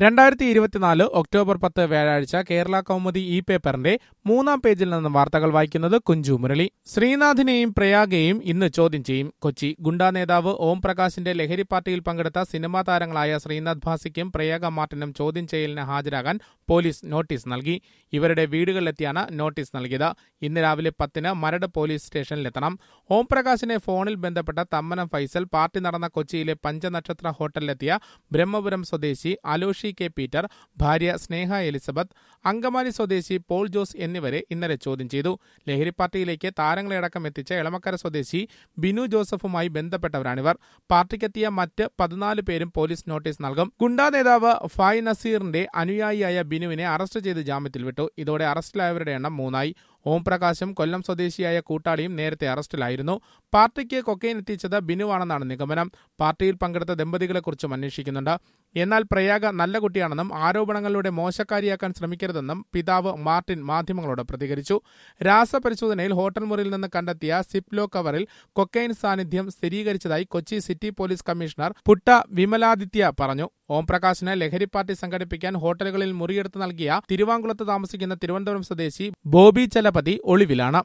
രണ്ടായിരത്തി ഇരുപത്തിനാല് ഒക്ടോബർ പത്ത് വ്യാഴാഴ്ച കേരള കൗമുദി ഇ പേപ്പറിന്റെ മൂന്നാം പേജിൽ നിന്ന് വാർത്തകൾ വായിക്കുന്നത് കുഞ്ചു മുരളി ശ്രീനാഥിനെയും പ്രയാഗയെയും ഇന്ന് ചോദ്യം ചെയ്യും കൊച്ചി ഗുണ്ടാ നേതാവ് ഓം പ്രകാശിന്റെ ലഹരി പാർട്ടിയിൽ പങ്കെടുത്ത സിനിമാ താരങ്ങളായ ശ്രീനാഥ് ഭാസിക്കും പ്രയാഗ മാർട്ടിനും ചോദ്യം ചെയ്യലിന് ഹാജരാകാൻ പോലീസ് നോട്ടീസ് നൽകി ഇവരുടെ വീടുകളിലെത്തിയാണ് നോട്ടീസ് നൽകിയത് ഇന്ന് രാവിലെ പത്തിന് മരട് പോലീസ് സ്റ്റേഷനിലെത്തണം ഓം പ്രകാശിനെ ഫോണിൽ ബന്ധപ്പെട്ട തമ്മനം ഫൈസൽ പാർട്ടി നടന്ന കൊച്ചിയിലെ പഞ്ചനക്ഷത്ര ഹോട്ടലിലെത്തിയ ബ്രഹ്മപുരം സ്വദേശി അലോഷി കെ പീറ്റർ ഭാര്യ സ്നേഹ എലിസബത്ത് അങ്കമാലി സ്വദേശി പോൾ ജോസ് എന്നിവരെ ഇന്നലെ ചോദ്യം ചെയ്തു ലഹരി പാർട്ടിയിലേക്ക് താരങ്ങളെ അടക്കം എത്തിച്ച എളമക്കര സ്വദേശി ബിനു ജോസഫുമായി ബന്ധപ്പെട്ടവരാണിവർ പാർട്ടിക്കെത്തിയ മറ്റ് പതിനാല് പേരും പോലീസ് നോട്ടീസ് നൽകും ഗുണ്ടാ നേതാവ് ഫായ് നസീറിന്റെ അനുയായിയായ ബിനുവിനെ അറസ്റ്റ് ചെയ്ത് ജാമ്യത്തിൽ വിട്ടു ഇതോടെ അറസ്റ്റിലായവരുടെ എണ്ണം മൂന്നായി ഓം പ്രകാശും കൊല്ലം സ്വദേശിയായ കൂട്ടാളിയും നേരത്തെ അറസ്റ്റിലായിരുന്നു പാർട്ടിക്ക് കൊക്കൈൻ എത്തിച്ചത് ബിനുവാണെന്നാണ് നിഗമനം പാർട്ടിയിൽ പങ്കെടുത്ത ദമ്പതികളെക്കുറിച്ചും അന്വേഷിക്കുന്നുണ്ട് എന്നാൽ പ്രയാഗ നല്ല കുട്ടിയാണെന്നും ആരോപണങ്ങളിലൂടെ മോശക്കാരിയാക്കാൻ ശ്രമിക്കരുതെന്നും പിതാവ് മാർട്ടിൻ മാധ്യമങ്ങളോട് പ്രതികരിച്ചു രാസപരിശോധനയിൽ ഹോട്ടൽ മുറിയിൽ നിന്ന് കണ്ടെത്തിയ സിപ്ലോ കവറിൽ കൊക്കൈൻ സാന്നിധ്യം സ്ഥിരീകരിച്ചതായി Kochi city police commissioner Putta Vimaladitya പറഞ്ഞു ഓം പ്രകാശിന് ലഹരി പാർട്ടി സംഘടിപ്പിക്കാൻ ഹോട്ടലുകളിൽ മുറിയെടുത്ത് നൽകിയ തിരുവാങ്കുളത്ത് താമസിക്കുന്ന തിരുവനന്തപുരം സ്വദേശി ബോബി ചലപതി ഒളിവിലാണ്